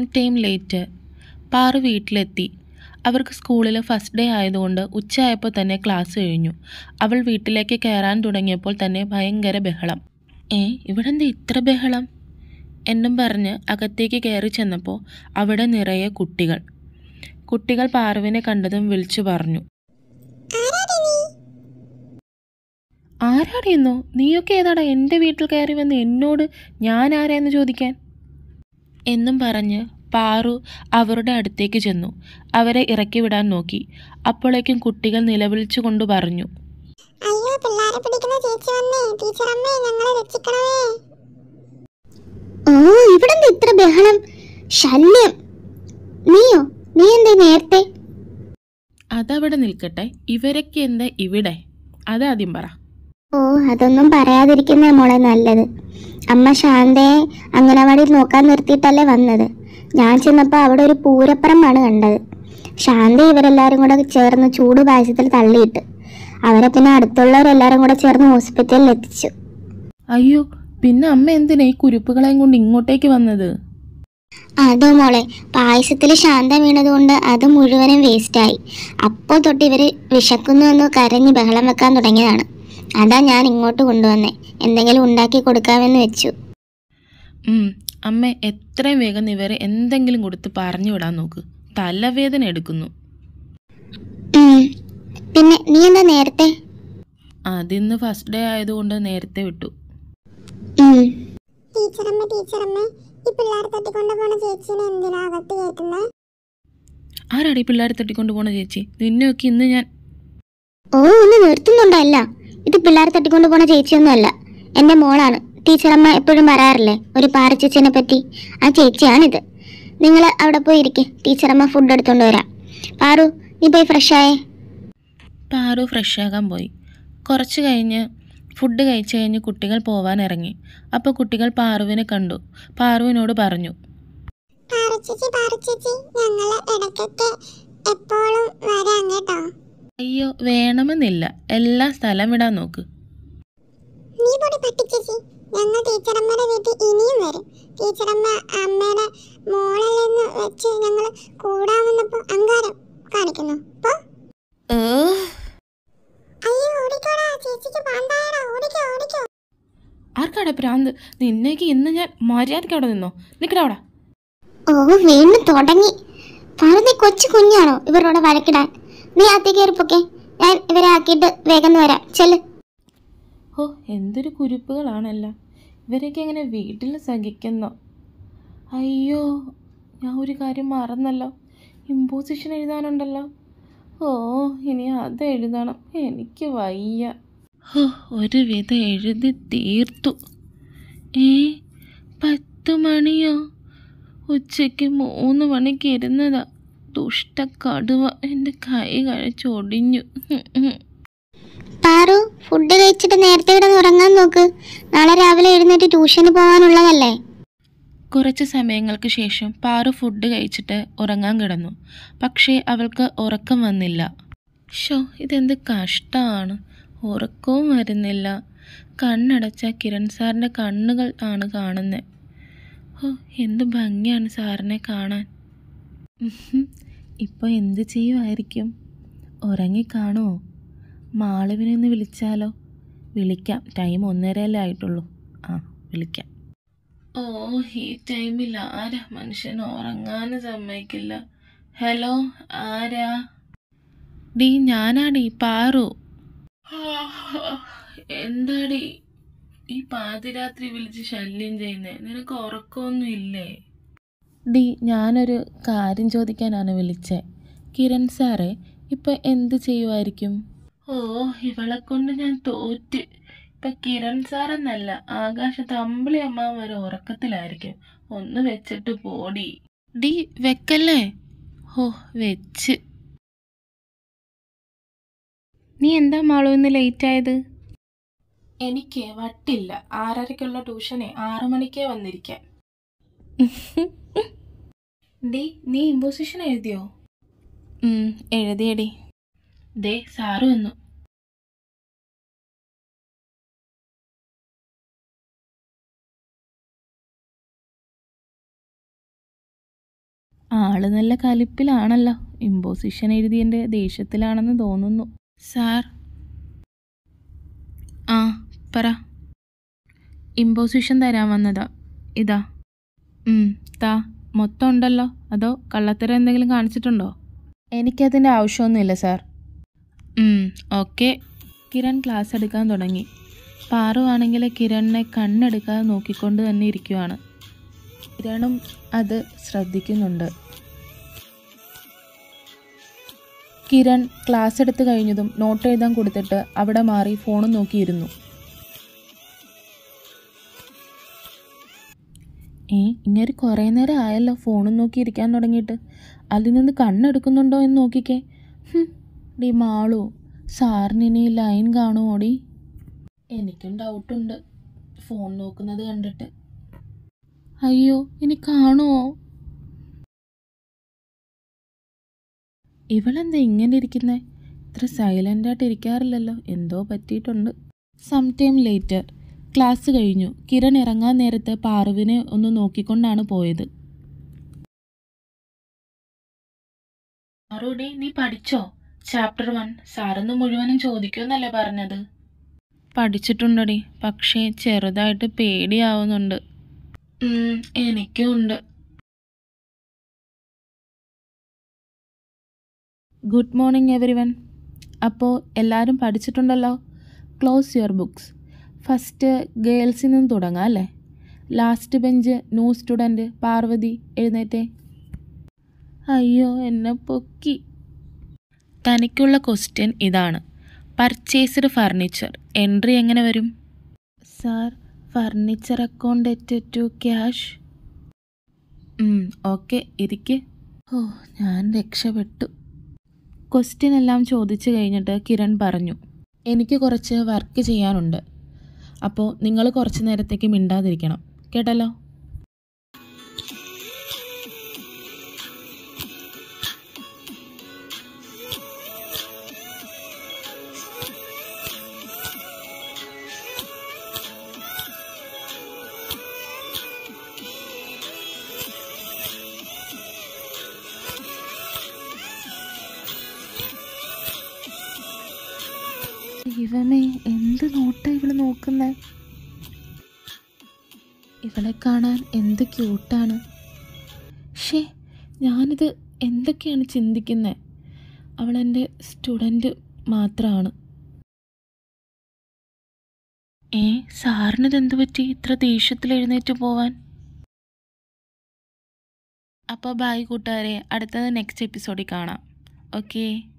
Time late Paru വീട്ടിലെത്തി അവർക്ക് സ്കൂളിൽ ഫസ്റ്റ് ഡേ ആയതുകൊണ്ട് ഉച്ചയായപ്പോൾ തന്നെ ക്ലാസ് കഴിഞ്ഞു അവൾ വീട്ടിലേക്ക് കയറാൻ തുടങ്ങിയപ്പോൾ തന്നെ ഭയങ്കര ബഹളം ഏ ഇവിടെ എന്താ ഇത്ര ബഹളം എന്നും പറഞ്ഞ് അകത്തേക്ക് കയറി ചെന്നപ്പോൾ അവിടെ നിറയെ കുട്ടികൾ കുട്ടികൾ പാറുവിനെ കണ്ടതും വിളിച്ചു പറഞ്ഞു ആരാടിയെന്നോ നീയൊക്കെ ഏതാടാ എൻ്റെ വീട്ടിൽ കയറി വന്ന് എന്നോട് ഞാൻ ആരാന്ന് ചോദിക്കാൻ എന്നും പറഞ്ഞ് പാറു അവരുടെ അടുത്തേക്ക് ചെന്നു അവരെ ഇറക്കി വിടാൻ നോക്കി അപ്പോഴേക്കും കുട്ടികൾ നിലവിളിച്ചു കൊണ്ട് പറഞ്ഞു അയ്യോ പിള്ളാരെ പിടിക്കുന്ന ചേച്ചി വന്നേ ടീച്ചർ അമ്മേ ഞങ്ങളെ രക്ഷിക്കണമേ ഓ ഇവിടെ ഇത്ര ബഹളം ശല്യം നീയോ നീ എന്തേ നേരത്തെ അതവിടെ നിൽക്കട്ടെ ഇവരൊക്കെ എന്താ ഇവിടെ അതാദ്യം പറ ഓ അതൊന്നും പറയാതിരിക്കുന്നേ മോളെ നല്ലത് അമ്മ ശാന്തയെ അംഗനവാടിയിൽ നോക്കാൻ നിർത്തിയിട്ടല്ലേ വന്നത് ഞാൻ ചെന്നപ്പോൾ അവിടെ ഒരു പൂരപ്പറമ്പാണ് കണ്ടത് ശാന്ത ഇവരെല്ലാരും കൂടെ ചേർന്ന് ചൂട് പായസത്തിൽ തള്ളിയിട്ട് അവരെ പിന്നെ അടുത്തുള്ളവരെല്ലാരും കൂടെ ചേർന്ന് ഹോസ്പിറ്റലിൽ എത്തിച്ചു അയ്യോ പിന്നെ അമ്മ എന്തിനാ ഈ കുരുപ്പുകളെയും കൊണ്ട് ഇങ്ങോട്ടേക്ക് വന്നത് അതോ മോളെ പായസത്തിൽ ശാന്ത വീണതുകൊണ്ട് അത് മുഴുവനും വേസ്റ്റായി അപ്പോൾ തൊട്ട് ഇവര് വിശക്കുന്നു എന്ന് കരഞ്ഞ് ബഹളം വെക്കാൻ തുടങ്ങിയതാണ് അതാ ഞാൻ ഇങ്ങോട്ട് കൊണ്ടുവന്നേ എന്തെങ്കിലും ഉണ്ടാക്കി കൊടുക്കാമെന്ന് വെച്ചു ഉം, അമ്മ എത്രയും വേഗം ഇവരെ എന്തെങ്കിലും കൊടുത്ത് പറഞ്ഞു വിടാൻ നോക്ക് തലവേദന എടുക്കുന്നു ഉം. പിന്നെ നീ എന്താ നേരത്തെ അതിന്ന് ഫസ്റ്റ് ഡേ ആയതുകൊണ്ട് നേരത്തെ വിട്ടു ഉം. ടീച്ചറമ്മ ടീച്ചറമ്മ ഈ പിള്ളേർ തട്ടിക്കൊണ്ടു പോണ ചേച്ചീനെ എന്തിനാ അകത്ത് കയറ്റുന്നേ ആരാടി പിള്ളേരെ തട്ടിക്കൊണ്ട് പോണ ചേച്ചി നിന്നെയൊക്കെ ഇന്ന് ഞാൻ ഓ ഒന്ന് നിർത്തുന്നുണ്ടല്ല ഇത് പിള്ളേർ തട്ടിക്കൊണ്ട് പോണ ചേച്ചിയൊന്നും അല്ല എന്റെ മോളാണ് ടീച്ചറമ്മ എപ്പോഴും പറയാറില്ലേ ഒരു പാറച്ചേച്ചിനെ പറ്റി ആ ചേച്ചിയാണിത് നിങ്ങൾ അവിടെ പോയി ഇരിക്കെ ടീച്ചറമ്മ ഫുഡ് എടുത്തോണ്ട് വരാം പാറു നീ പോയി ഫ്രഷ് ആയേ പാറു ഫ്രഷാകാൻ പോയി കുറച്ച് കഴിഞ്ഞ് ഫുഡ് കഴിച്ച് കഴിഞ്ഞ് കുട്ടികൾ പോവാൻ ഇറങ്ങി അപ്പോൾ കുട്ടികൾ പാറുവിനെ കണ്ടു പാറുവിനോട് പറഞ്ഞു പാറച്ചേച്ചി പാറച്ചേച്ചി ഞങ്ങള് ഇടയ്ക്കൊക്കെ എപ്പോഴും വരാം കേട്ടോ അയ്യോ വേണമെന്നില്ല എല്ലാ സ്ഥലം വിടാൻ നോക്ക് നീ പൊടി പട്ടിച്ചേച്ചി ഞങ്ങൾ ടീച്ചറമ്മയുടെ വീട്ടിൽ ഇനിയും വരും ടീച്ചറമ്മ അമ്മയുടെ മോളല്ലെന്ന് വെച്ച് ഞങ്ങൾ കൂടാമെന്നപ്പോ അങ്കാരം കാണിക്കുന്നു പോ അയ്യോ ഓടിക്കോടാ ചേച്ചിക്ക് പാണ്ടായടാ ഓടിക്കോ ഓടിക്കോ ആർക്കാടെ ഭ്രാന്ത് നിന്നേക്ക് ഇന്ന് ഞാൻ മര്യാദയ്ക്ക് അവിടെ നിന്നോ നിൽക്കടാ അവിടെ ഓ വീണ്ടും തുടങ്ങി പാറു നീ കൊച്ചു കുഞ്ഞാണോ ഇവരോട് വഴക്കിടാൻ നീ അകത്തേക്ക് കയറിപ്പൊക്കെ ഞാൻ ഇവരെ ആക്കിയിട്ട് വേഗം ഒന്ന് വരാം ചെല്ല് ഓ എന്തൊരു കുരുപ്പുകളാണല്ല ഇവരൊക്കെ എങ്ങനെ വീട്ടിൽ സഹിക്കുന്നോ അയ്യോ ഞാൻ ഒരു കാര്യം മറന്നല്ലോ ഇമ്പോസിഷൻ എഴുതാനുണ്ടല്ലോ ഓ ഇനി അത് എഴുതണം എനിക്ക് വയ്യ ഓ ഒരു വിധം എഴുതി തീർത്തു ഏ പത്ത് മണിയോ ഉച്ചയ്ക്ക് മൂന്ന് മണിക്ക് ഇരുന്നതാ ദുഷ്ട കടുവ എൻ്റെ കൈ കഴിച്ചൊടിഞ്ഞു ഹും, ഹും. പാറു ഫുഡ് കഴിച്ചിട്ട് നേരത്തെ കിടന്ന് ഉറങ്ങാൻ നോക്ക് നാളെ രാവിലെ എഴുന്നേറ്റ് ട്യൂഷന് പോകാനുള്ളതല്ലേ കുറച്ച് സമയങ്ങൾക്ക് ശേഷം പാറു ഫുഡ് കഴിച്ചിട്ട് ഉറങ്ങാൻ കിടന്നു പക്ഷേ അവൾക്ക് ഉറക്കം വന്നില്ല ഷോ ഇതെന്ത് കഷ്ടമാണ് ഉറക്കവും വരുന്നില്ല കണ്ണടച്ച കിരൺ സാറിൻ്റെ കണ്ണുകൾ ആണ് കാണുന്നത് ഓ എന്ത് ഭംഗിയാണ് സാറിനെ കാണാൻ ഉഹും, ഇപ്പോൾ എന്ത് ചെയ്യുമായിരിക്കും ഉറങ്ങിക്കാണോ മാളവിനെ ഒന്ന് വിളിച്ചാലോ വിളിക്കാം ടൈം ഒന്നരയല്ലേ ആയിട്ടുള്ളൂ ആ വിളിക്കാം ഓ ഈ ടൈമിൽ ആരാ മനുഷ്യൻ ഉറങ്ങാനും സമ്മതിക്കില്ല ഹലോ ആരാ ഡീ ഞാനാടി പാറു എന്താടി ഈ പാതിരാത്രി വിളിച്ച് ശല്യം ചെയ്യുന്നേ നിനക്ക് ഉറക്കമൊന്നും ഇല്ലേ ഡി ഞാനൊരു കാര്യം ചോദിക്കാനാണ് വിളിച്ചേ കിരൺ സാറേ ഇപ്പൊ എന്ത് ചെയ്യുമായിരിക്കും ഓ ഇവളെ കൊണ്ട് ഞാൻ തോറ്റ് ഇപ്പൊ കിരൺ സാറെന്നല്ല ആകാശത്ത് അമ്പിളി അമ്മ വരെ ഉറക്കത്തിലായിരിക്കും ഒന്ന് വെച്ചിട്ട് പോടി ഡി വെക്കല്ലേ ഓ വെച്ച് നീ എന്താ മാളു ഇന്ന് ലേറ്റ് ആയത് എനിക്ക് വട്ടില്ല ആറരയ്ക്കുള്ള ട്യൂഷനെ ആറു മണിക്കേ വന്നിരിക്കാൻ ഡി നീ ഇമ്പോസിഷൻ എഴുതിയോ എഴുതിയടി ദേ സാറ് വന്നു ആള് നല്ല കലിപ്പിലാണല്ലോ ഇമ്പോസിഷൻ എഴുതിയതിൻ്റെ ദേഷ്യത്തിലാണെന്ന് തോന്നുന്നു സാർ ആ പറ ഇമ്പോസിഷൻ തരാൻ വന്നതാ ഇതാ ഉം, താ മൊത്തം ഉണ്ടല്ലോ അതോ കള്ളത്തരം എന്തെങ്കിലും കാണിച്ചിട്ടുണ്ടോ എനിക്കതിൻ്റെ ആവശ്യമൊന്നുമില്ല സാർ ഓക്കെ കിരൺ ക്ലാസ് എടുക്കാൻ തുടങ്ങി പാറു ആണെങ്കിൽ കിരണിനെ കണ്ണെടുക്കാതെ നോക്കിക്കൊണ്ട് തന്നെ ഇരിക്കുവാണ് കിരണും അത് ശ്രദ്ധിക്കുന്നുണ്ട് കിരൺ ക്ലാസ് എടുത്ത് കഴിഞ്ഞതും നോട്ട് എഴുതാൻ കൊടുത്തിട്ട് അവിടെ മാറി ഫോണും നോക്കിയിരുന്നു ഏ ഇങ്ങനെ കുറേ നേരം ആയല്ലോ ഫോണും നോക്കി ഇരിക്കാൻ തുടങ്ങിയിട്ട് അതിൽ നിന്ന് കണ്ണെടുക്കുന്നുണ്ടോ എന്ന് നോക്കിക്കേ ഹും, ഡി മാളു സാറിനിനി ലൈൻ കാണുമോടി എനിക്കും ഡൗട്ടുണ്ട് ഫോൺ നോക്കുന്നത് കണ്ടിട്ട് അയ്യോ ഇനി കാണുമോ ഇവളെന്താ ഇങ്ങനെ ഇരിക്കുന്നേ ഇത്ര സൈലൻ്റ് ആയിട്ട് ഇരിക്കാറില്ലല്ലോ എന്തോ പറ്റിയിട്ടുണ്ട് സം ടൈം ലേറ്റർ ക്ലാസ് കഴിഞ്ഞു കിരൺ ഇറങ്ങാൻ നേരത്ത് പാറുവിനെ ഒന്ന് നോക്കിക്കൊണ്ടാണ് പോയത് പാറുടി നീ പഠിച്ചോ ചാപ്റ്റർ വൺ സാറൊന്ന് മുഴുവനും ചോദിക്കുമെന്നല്ലേ പറഞ്ഞത് പഠിച്ചിട്ടുണ്ടടി പക്ഷേ ചെറുതായിട്ട് പേടിയാവുന്നുണ്ട് എനിക്കും ഉണ്ട് ഗുഡ് മോർണിംഗ് എവരി വൺ അപ്പോൾ എല്ലാവരും പഠിച്ചിട്ടുണ്ടല്ലോ ക്ലോസ് യുവർ ബുക്സ് ഫസ്റ്റ് ഗേൾസിൽ നിന്ന് തുടങ്ങാം അല്ലേ last bench new student Parvathi എഴുന്നേറ്റേ അയ്യോ എന്നെ പൊക്കി തനിക്കുള്ള ക്വസ്റ്റ്യൻ ഇതാണ് പർച്ചേസ്ഡ് ഫർണിച്ചർ എൻട്രി എങ്ങനെ വരും sir furniture account at to cash okay ഇരിക്ക് ഓ ഞാൻ രക്ഷപ്പെട്ടു ക്വസ്റ്റ്യൻ എല്ലാം ചോദിച്ചു കഴിഞ്ഞിട്ട് കിരൺ പറഞ്ഞു എനിക്ക് കുറച്ച് വർക്ക് ചെയ്യാനുണ്ട് അപ്പോൾ നിങ്ങൾ കുറച്ച് നേരത്തേക്ക് മിണ്ടാതിരിക്കണം കേട്ടല്ലോ ദൈവമേ എന്ത് നോട്ടാ ഇവള് നോക്കുന്നേ ഇവളെ കാണാൻ എന്ത് ക്യൂട്ടാണ് ഷേ ഞാനിത് എന്തൊക്കെയാണ് ചിന്തിക്കുന്നത് അവളെൻ്റെ സ്റ്റുഡൻറ്റ് മാത്രമാണ് ഏ സാറിനിത് എന്ത് പറ്റി ഇത്ര ദേഷ്യത്തിൽ എഴുന്നേറ്റ് പോവാൻ അപ്പോൾ ബായ് കൂട്ടുകാരെ അടുത്തത് നെക്സ്റ്റ് എപ്പിസോഡിൽ കാണാം ഓക്കേ